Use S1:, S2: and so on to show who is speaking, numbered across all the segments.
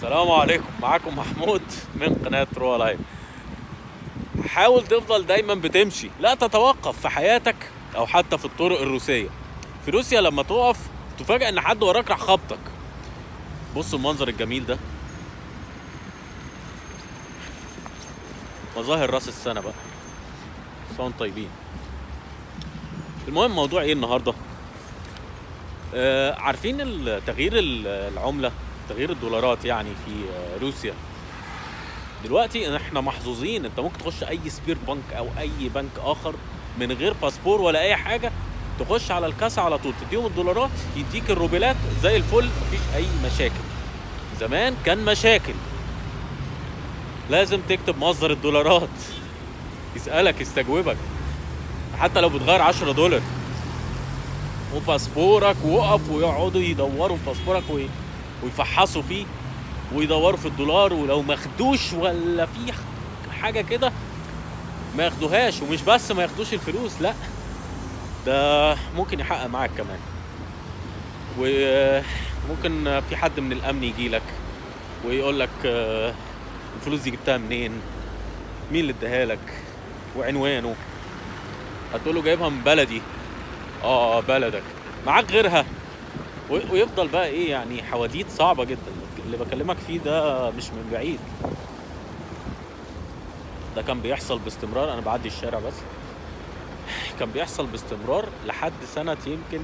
S1: السلام عليكم معاكم محمود من قناة روا لايف حاول تفضل دايما بتمشي لا تتوقف في حياتك او حتى في الطرق الروسية في روسيا لما تقف تفاجأ ان حد وراك راح خبطك بص المنظر الجميل ده مظاهر راس السنة بقى صون طيبين المهم موضوع ايه النهارده آه عارفين ال- تغيير ال- العملة تغيير الدولارات يعني في آه، روسيا دلوقتي احنا محظوظين انت ممكن تخش اي سبير بنك او اي بنك اخر من غير باسبور ولا اي حاجه تخش على الكاسه على طول تديهم الدولارات يديك الروبلات زي الفل مفيش اي مشاكل زمان كان مشاكل لازم تكتب مصدر الدولارات يسالك يستجوبك حتى لو بتغير 10 دولار وباسبورك وقف ويقعدوا يدوروا في باسبورك وي- ويفحصوا فيه ويدوروا في الدولار ولو ما خدوش ولا في حاجه كده ما ياخدوهاش ومش بس ما ياخدوش الفلوس لا ده ممكن يحقق معاك كمان وممكن في حد من الامن يجي لك ويقول لك آه، الفلوس دي جبتها منين مين اللي اداها لك وعنوانه هتقول له جايبها من بلدي اه بلدك معاك غيرها و- ويفضل بقى ايه يعني حواديت صعبه جدا اللي بكلمك فيه ده مش من بعيد ده كان بيحصل باستمرار انا بعدي الشارع بس كان بيحصل باستمرار لحد سنه يمكن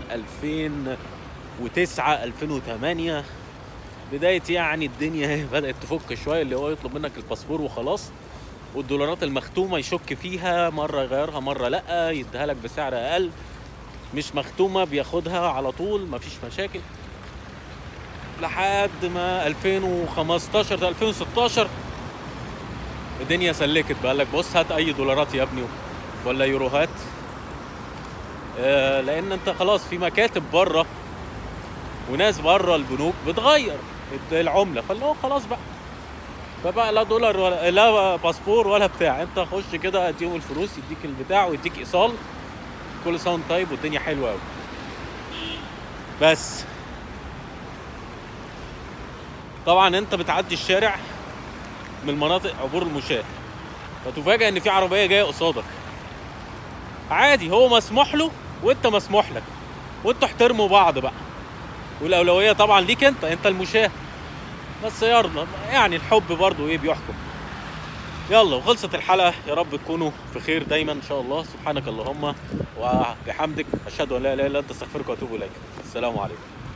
S1: 2009 2008 بدايه يعني الدنيا بدات تفك شويه اللي هو يطلب منك الباسبور وخلاص والدولارات المختومه يشك فيها مره يغيرها مره لا يديها لك بسعر اقل مش مختومه بياخدها على طول مفيش مشاكل لحد ما 2015 ده 2016 الدنيا سلكت بقى لك بص هات اي دولارات يا ابني ولا يوروهات آه لان انت خلاص في مكاتب بره وناس بره البنوك بتغير العمله فاللي هو خلاص بقى فبقى لا دولار ولا لا باسبور ولا بتاع انت خش كده اديهم الفلوس يديك البتاع ويديك ايصال كل سنه وانت طيب والدنيا حلوه قوي بس طبعا انت بتعدي الشارع من مناطق عبور المشاة فتفاجئ ان في عربيه جايه قصادك عادي هو مسموح له وانت مسموح لك وانتوا احترموا بعض بقى والاولويه طبعا ليك انت انت المشاة بس يلا يعني الحب برضو ايه بيحكم يلا وخلصت الحلقه يا رب تكونوا في خير دايما ان شاء الله سبحانك اللهم وبحمدك اشهد ان لا اله الا انت استغفرك واتوب اليك السلام عليكم